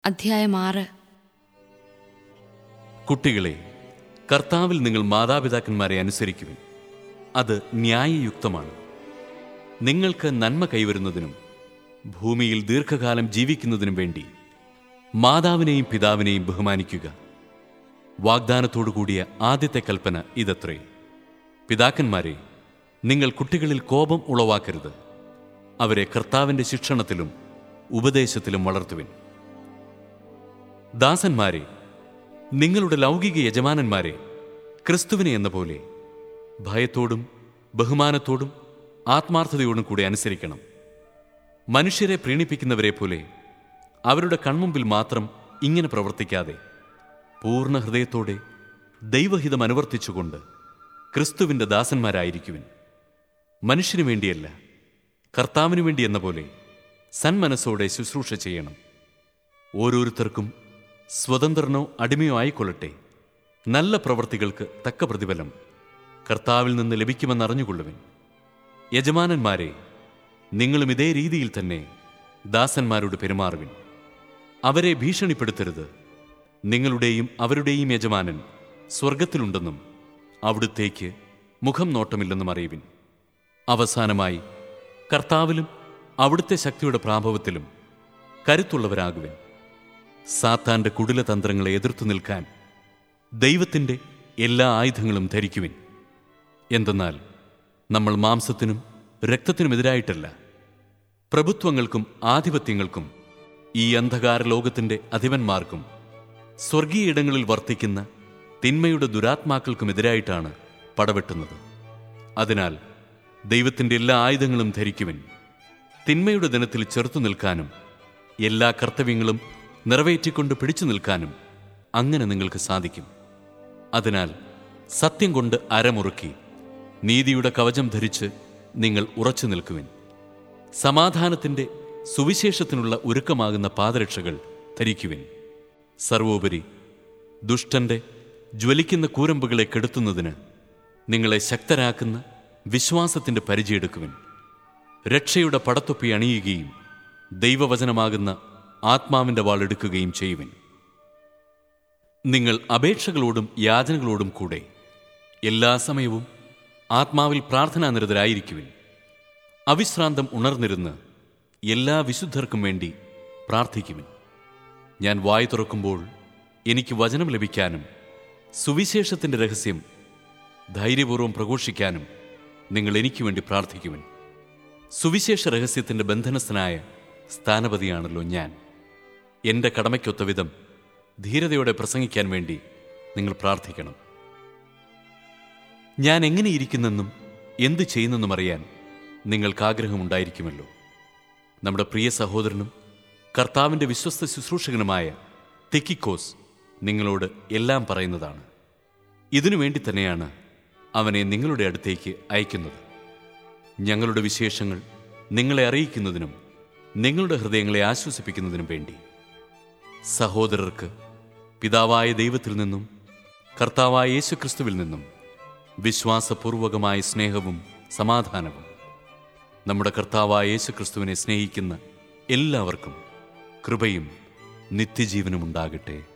അധ്യായം ആറ് കുട്ടികളെ കർത്താവിൽ നിങ്ങൾ മാതാപിതാക്കന്മാരെ അനുസരിക്കുവിൻ അത് ന്യായയുക്തമാണ് നിങ്ങൾക്ക് നന്മ കൈവരുന്നതിനും ഭൂമിയിൽ ദീർഘകാലം ജീവിക്കുന്നതിനും വേണ്ടി മാതാവിനെയും പിതാവിനെയും ബഹുമാനിക്കുക വാഗ്ദാനത്തോടു കൂടിയ ആദ്യത്തെ കൽപ്പന ഇതത്രേ പിതാക്കന്മാരെ നിങ്ങൾ കുട്ടികളിൽ കോപം ഉളവാക്കരുത് അവരെ കർത്താവിൻ്റെ ശിക്ഷണത്തിലും ഉപദേശത്തിലും വളർത്തുവിൻ ദാസന്മാരെ നിങ്ങളുടെ ലൗകിക യജമാനന്മാരെ ക്രിസ്തുവിനെ എന്ന പോലെ ഭയത്തോടും ബഹുമാനത്തോടും ആത്മാർത്ഥതയോടും കൂടി അനുസരിക്കണം മനുഷ്യരെ പ്രീണിപ്പിക്കുന്നവരെ പോലെ അവരുടെ കൺമുമ്പിൽ മാത്രം ഇങ്ങനെ പ്രവർത്തിക്കാതെ പൂർണ്ണ ഹൃദയത്തോടെ ദൈവഹിതം അനുവർത്തിച്ചുകൊണ്ട് ക്രിസ്തുവിൻ്റെ ദാസന്മാരായിരിക്കുവിൻ മനുഷ്യനു വേണ്ടിയല്ല കർത്താവിനു വേണ്ടി എന്ന പോലെ സന്മനസ്സോടെ ശുശ്രൂഷ ചെയ്യണം ഓരോരുത്തർക്കും സ്വതന്ത്രനോ അടിമയോ ആയിക്കൊള്ളട്ടെ നല്ല പ്രവൃത്തികൾക്ക് തക്ക പ്രതിഫലം കർത്താവിൽ നിന്ന് ലഭിക്കുമെന്നറിഞ്ഞുകൊള്ളുവിൻ യജമാനന്മാരെ നിങ്ങളും ഇതേ രീതിയിൽ തന്നെ ദാസന്മാരോട് പെരുമാറുവിൻ അവരെ ഭീഷണിപ്പെടുത്തരുത് നിങ്ങളുടെയും അവരുടെയും യജമാനൻ സ്വർഗത്തിലുണ്ടെന്നും അവിടുത്തേക്ക് മുഖം നോട്ടമില്ലെന്നും അറിയുവിൻ അവസാനമായി കർത്താവിലും അവിടുത്തെ ശക്തിയുടെ പ്രാഭവത്തിലും കരുത്തുള്ളവരാകുവിൻ സാത്താന്റെ കുടിലതന്ത്രങ്ങളെ എതിർത്തു നിൽക്കാൻ ദൈവത്തിൻ്റെ എല്ലാ ആയുധങ്ങളും ധരിക്കുവിൻ എന്തെന്നാൽ നമ്മൾ മാംസത്തിനും രക്തത്തിനുമെതിരായിട്ടല്ല പ്രഭുത്വങ്ങൾക്കും ആധിപത്യങ്ങൾക്കും ഈ അന്ധകാര ലോകത്തിൻ്റെ അധിപന്മാർക്കും സ്വർഗീയ ഇടങ്ങളിൽ വർത്തിക്കുന്ന തിന്മയുടെ ദുരാത്മാക്കൾക്കുമെതിരായിട്ടാണ് പടവെട്ടുന്നത് അതിനാൽ ദൈവത്തിൻ്റെ എല്ലാ ആയുധങ്ങളും ധരിക്കുവിൻ തിന്മയുടെ ദിനത്തിൽ ചെറുത്തു നിൽക്കാനും എല്ലാ കർത്തവ്യങ്ങളും നിറവേറ്റിക്കൊണ്ട് പിടിച്ചു നിൽക്കാനും അങ്ങനെ നിങ്ങൾക്ക് സാധിക്കും അതിനാൽ സത്യം കൊണ്ട് അരമുറുക്കി നീതിയുടെ കവചം ധരിച്ച് നിങ്ങൾ ഉറച്ചു നിൽക്കുവിൻ സമാധാനത്തിൻ്റെ സുവിശേഷത്തിനുള്ള ഒരുക്കമാകുന്ന പാദരക്ഷകൾ ധരിക്കുവിൻ സർവോപരി ദുഷ്ടന്റെ ജ്വലിക്കുന്ന കൂരമ്പുകളെ കെടുത്തുന്നതിന് നിങ്ങളെ ശക്തരാക്കുന്ന വിശ്വാസത്തിൻ്റെ പരിചയെടുക്കുവിൻ രക്ഷയുടെ പടത്തൊപ്പി അണിയുകയും ദൈവവചനമാകുന്ന ആത്മാവിൻ്റെ വാളെടുക്കുകയും ചെയ്യുവിൻ നിങ്ങൾ അപേക്ഷകളോടും യാചനകളോടും കൂടെ എല്ലാ സമയവും ആത്മാവിൽ പ്രാർത്ഥനാനിരതരായിരിക്കുവിൻ അവിശ്രാന്തം ഉണർന്നിരുന്ന് എല്ലാ വിശുദ്ധർക്കും വേണ്ടി പ്രാർത്ഥിക്കുവിൻ ഞാൻ വായി തുറക്കുമ്പോൾ എനിക്ക് വചനം ലഭിക്കാനും സുവിശേഷത്തിൻ്റെ രഹസ്യം ധൈര്യപൂർവ്വം പ്രഘോഷിക്കാനും നിങ്ങൾ എനിക്ക് വേണ്ടി പ്രാർത്ഥിക്കുവിൻ സുവിശേഷ രഹസ്യത്തിൻ്റെ ബന്ധനസ്ഥനായ സ്ഥാനപതിയാണല്ലോ ഞാൻ എൻ്റെ കടമയ്ക്കൊത്ത വിധം ധീരതയോടെ പ്രസംഗിക്കാൻ വേണ്ടി നിങ്ങൾ പ്രാർത്ഥിക്കണം ഞാൻ എങ്ങനെ ഇരിക്കുന്നെന്നും എന്ത് ചെയ്യുന്നെന്നും അറിയാൻ നിങ്ങൾക്ക് ആഗ്രഹമുണ്ടായിരിക്കുമല്ലോ നമ്മുടെ പ്രിയ സഹോദരനും കർത്താവിൻ്റെ വിശ്വസ്ത ശുശ്രൂഷകനുമായ തെക്കിക്കോസ് നിങ്ങളോട് എല്ലാം പറയുന്നതാണ് ഇതിനു വേണ്ടി തന്നെയാണ് അവനെ നിങ്ങളുടെ അടുത്തേക്ക് അയക്കുന്നത് ഞങ്ങളുടെ വിശേഷങ്ങൾ നിങ്ങളെ അറിയിക്കുന്നതിനും നിങ്ങളുടെ ഹൃദയങ്ങളെ ആശ്വസിപ്പിക്കുന്നതിനും വേണ്ടി സഹോദരർക്ക് പിതാവായ ദൈവത്തിൽ നിന്നും കർത്താവായ യേശുക്രിസ്തുവിൽ നിന്നും വിശ്വാസപൂർവകമായ സ്നേഹവും സമാധാനവും നമ്മുടെ കർത്താവായ യേശുക്രിസ്തുവിനെ സ്നേഹിക്കുന്ന എല്ലാവർക്കും കൃപയും നിത്യജീവനും ഉണ്ടാകട്ടെ